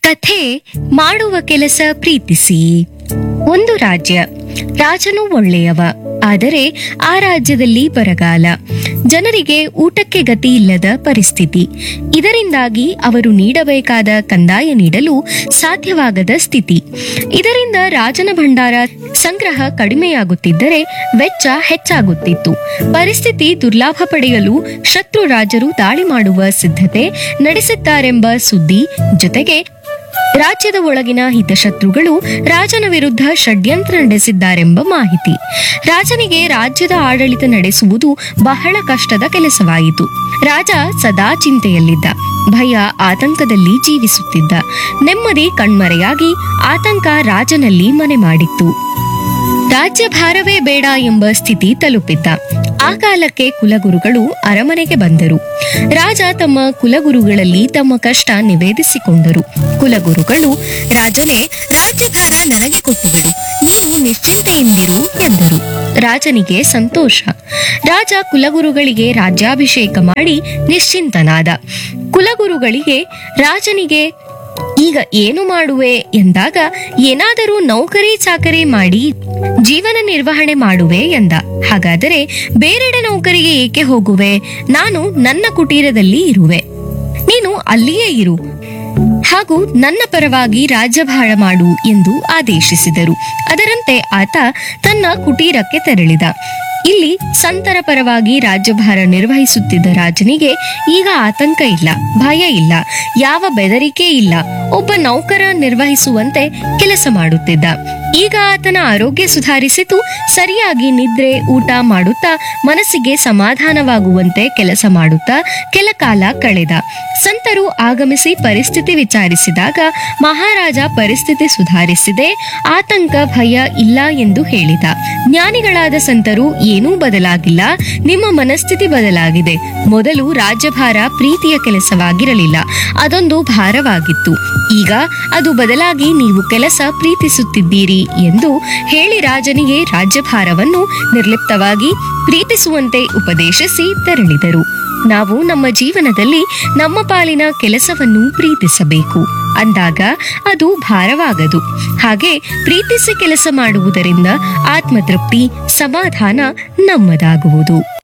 ಕಥೆ ಮಾಡುವ ಕೆಲಸ ಪ್ರೀತಿಸಿ ಒಂದು ರಾಜ್ಯ ರಾಜನು ಒಳ್ಳೆಯವ ಆದರೆ ಆ ರಾಜ್ಯದಲ್ಲಿ ಬರಗಾಲ ಜನರಿಗೆ ಊಟಕ್ಕೆ ಗತಿ ಇಲ್ಲದ ಪರಿಸ್ಥಿತಿ ಇದರಿಂದಾಗಿ ಅವರು ನೀಡಬೇಕಾದ ಕಂದಾಯ ನೀಡಲು ಸಾಧ್ಯವಾಗದ ಸ್ಥಿತಿ ಇದರಿಂದ ರಾಜನ ಭಂಡಾರ ಸಂಗ್ರಹ ಕಡಿಮೆಯಾಗುತ್ತಿದ್ದರೆ ವೆಚ್ಚ ಹೆಚ್ಚಾಗುತ್ತಿತ್ತು ಪರಿಸ್ಥಿತಿ ದುರ್ಲಾಭ ಪಡೆಯಲು ಶತ್ರು ರಾಜರು ದಾಳಿ ಮಾಡುವ ಸಿದ್ಧತೆ ನಡೆಸಿದ್ದಾರೆಂಬ ಸುದ್ದಿ ಜೊತೆಗೆ ರಾಜ್ಯದ ಒಳಗಿನ ಹಿತಶತ್ರುಗಳು ರಾಜನ ವಿರುದ್ಧ ಷಡ್ಯಂತ್ರ ನಡೆಸಿದ್ದಾರೆಂಬ ಮಾಹಿತಿ ರಾಜನಿಗೆ ರಾಜ್ಯದ ಆಡಳಿತ ನಡೆಸುವುದು ಬಹಳ ಕಷ್ಟದ ಕೆಲಸವಾಯಿತು ರಾಜ ಸದಾ ಚಿಂತೆಯಲ್ಲಿದ್ದ ಭಯ ಆತಂಕದಲ್ಲಿ ಜೀವಿಸುತ್ತಿದ್ದ ನೆಮ್ಮದಿ ಕಣ್ಮರೆಯಾಗಿ ಆತಂಕ ರಾಜನಲ್ಲಿ ಮನೆ ಮಾಡಿತ್ತು ರಾಜ್ಯ ಭಾರವೇ ಬೇಡ ಎಂಬ ಸ್ಥಿತಿ ತಲುಪಿದ್ದ ಆ ಕಾಲಕ್ಕೆ ಕುಲಗುರುಗಳು ಅರಮನೆಗೆ ಬಂದರು ರಾಜ ತಮ್ಮ ಕುಲಗುರುಗಳಲ್ಲಿ ತಮ್ಮ ಕಷ್ಟ ನಿವೇದಿಸಿಕೊಂಡರು ಕುಲಗುರುಗಳು ರಾಜನೇ ರಾಜ್ಯಭಾರ ನನಗೆ ಕೊಟ್ಟುಬಿಡು ನೀನು ನಿಶ್ಚಿಂತೆಯಿಂದಿರು ಎಂದರು ರಾಜನಿಗೆ ಸಂತೋಷ ರಾಜ ಕುಲಗುರುಗಳಿಗೆ ರಾಜ್ಯಾಭಿಷೇಕ ಮಾಡಿ ನಿಶ್ಚಿಂತನಾದ ಕುಲಗುರುಗಳಿಗೆ ರಾಜನಿಗೆ ಈಗ ಏನು ಮಾಡುವೆ ಎಂದಾಗ ಏನಾದರೂ ನೌಕರಿ ಚಾಕರಿ ಮಾಡಿ ಜೀವನ ನಿರ್ವಹಣೆ ಮಾಡುವೆ ಎಂದ ಹಾಗಾದರೆ ಬೇರೆಡೆ ನೌಕರಿಗೆ ಏಕೆ ಹೋಗುವೆ ನಾನು ನನ್ನ ಕುಟೀರದಲ್ಲಿ ಇರುವೆ ನೀನು ಅಲ್ಲಿಯೇ ಇರು ಹಾಗೂ ನನ್ನ ಪರವಾಗಿ ರಾಜ್ಯಭಾರ ಮಾಡು ಎಂದು ಆದೇಶಿಸಿದರು ಅದರಂತೆ ಆತ ತನ್ನ ಕುಟೀರಕ್ಕೆ ತೆರಳಿದ ಇಲ್ಲಿ ಸಂತರ ಪರವಾಗಿ ರಾಜ್ಯಭಾರ ನಿರ್ವಹಿಸುತ್ತಿದ್ದ ರಾಜನಿಗೆ ಈಗ ಆತಂಕ ಇಲ್ಲ ಭಯ ಇಲ್ಲ ಯಾವ ಬೆದರಿಕೆ ಇಲ್ಲ ಒಬ್ಬ ನೌಕರ ನಿರ್ವಹಿಸುವಂತೆ ಕೆಲಸ ಮಾಡುತ್ತಿದ್ದ ಈಗ ಆತನ ಆರೋಗ್ಯ ಸುಧಾರಿಸಿತು ಸರಿಯಾಗಿ ನಿದ್ರೆ ಊಟ ಮಾಡುತ್ತಾ ಮನಸ್ಸಿಗೆ ಸಮಾಧಾನವಾಗುವಂತೆ ಕೆಲಸ ಮಾಡುತ್ತಾ ಕೆಲ ಕಾಲ ಕಳೆದ ಸಂತರು ಆಗಮಿಸಿ ಪರಿಸ್ಥಿತಿ ವಿಚಾರಿಸಿದಾಗ ಮಹಾರಾಜ ಪರಿಸ್ಥಿತಿ ಸುಧಾರಿಸಿದೆ ಆತಂಕ ಭಯ ಇಲ್ಲ ಎಂದು ಹೇಳಿದ ಜ್ಞಾನಿಗಳಾದ ಸಂತರು ಏನೂ ಬದಲಾಗಿಲ್ಲ ನಿಮ್ಮ ಮನಸ್ಥಿತಿ ಬದಲಾಗಿದೆ ಮೊದಲು ರಾಜ್ಯಭಾರ ಪ್ರೀತಿಯ ಕೆಲಸವಾಗಿರಲಿಲ್ಲ ಅದೊಂದು ಭಾರವಾಗಿತ್ತು ಈಗ ಅದು ಬದಲಾಗಿ ನೀವು ಕೆಲಸ ಪ್ರೀತಿಸುತ್ತಿದ್ದೀರಿ ಎಂದು ಹೇಳಿ ರಾಜನಿಗೆ ರಾಜ್ಯಭಾರವನ್ನು ನಿರ್ಲಿಪ್ತವಾಗಿ ಪ್ರೀತಿಸುವಂತೆ ಉಪದೇಶಿಸಿ ತೆರಳಿದರು ನಾವು ನಮ್ಮ ಜೀವನದಲ್ಲಿ ನಮ್ಮ ಪಾಲಿನ ಕೆಲಸವನ್ನು ಪ್ರೀತಿಸಬೇಕು ಅಂದಾಗ ಅದು ಭಾರವಾಗದು ಹಾಗೆ ಪ್ರೀತಿಸಿ ಕೆಲಸ ಮಾಡುವುದರಿಂದ ಆತ್ಮತೃಪ್ತಿ ಸಮಾಧಾನ ನಮ್ಮದಾಗುವುದು